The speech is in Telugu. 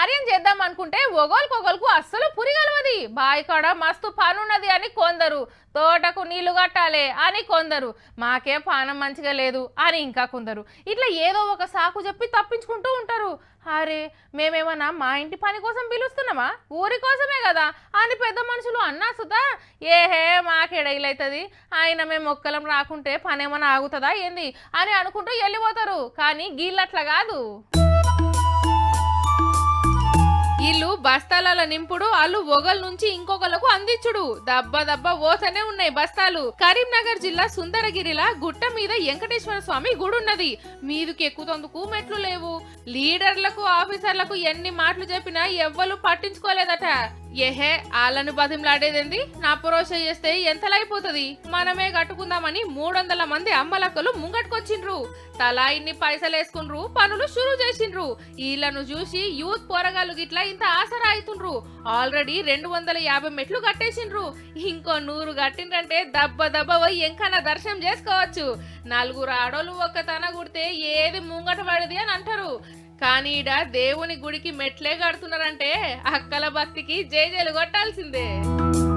కార్యం చేద్దాం అనుకుంటే ఒగోలుకొగోలుకు అస్సలు పురిగలవది బావి కాడ మస్తు పనున్నది అని కొందరు తోటకు నీళ్లు కట్టాలి అని కొందరు మాకే పానం మంచిగా లేదు అని ఇంకా కొందరు ఇట్లా ఏదో ఒక సాకు చెప్పి తప్పించుకుంటూ ఉంటారు అరే మేమేమన్నా మా ఇంటి పని కోసం పిలుస్తున్నామా ఊరి కోసమే కదా అని పెద్ద మనుషులు అన్నా సుతా ఏహే మాకేడైలవుతుంది ఆయన మేము మొక్కలం రాకుంటే పని ఏమైనా ఆగుతుందా ఏంది అని అనుకుంటూ వెళ్ళిపోతారు కానీ గీళ్ళట్లా కాదు వీళ్ళు బస్తాల నింపుడు వాళ్ళు ఒగల నుంచి ఇంకొకలకు అందించుడు దబ్బ దబ్బ ఓతనే ఉన్నాయి బస్తాలు కరీంనగర్ జిల్లా సుందరగిరిలా గుట్ట మీద వెంకటేశ్వర స్వామి గుడి ఉన్నది మీదికి ఎక్కుతందుకు మెట్లు లేవు లీడర్లకు ఆఫీసర్లకు ఎన్ని మాటలు చెప్పినా ఎవ్వరు పట్టించుకోలేదట ఏహే వాళ్ళను బతిమలాడేదేంది నా పురోష చేస్తే ఎంతలైపోతుంది మనమే కట్టుకుందామని మూడు వందల మంది అమ్మలక్కలు ముంగట్టుకొచ్చిండ్రు తలా ఇన్ని పైసలు వేసుకుండ్రు పనులు షురు చేసిండ్రు వీళ్ళను చూసి యూత్ పోరగాళ్ళు గిట్లా ఇంత ఆసరా అవుతుండ్రు ఆల్రెడీ రెండు వందల యాభై మెట్లు కట్టేసిండ్రు ఇంకో నూరు కట్టిండ్రంటే దబ్బ దబ్బ పోయి ఎంకన్నా దర్శనం చేసుకోవచ్చు నలుగురు ఆడోళ్ళు ఒక్క తన కుడితే ఏది ముంగట పడది అని అంటారు కానీ ఈడ దేవుని గుడికి మెట్లే కడుతున్నారంటే అక్కల భక్తికి జై జైలు కొట్టాల్సిందే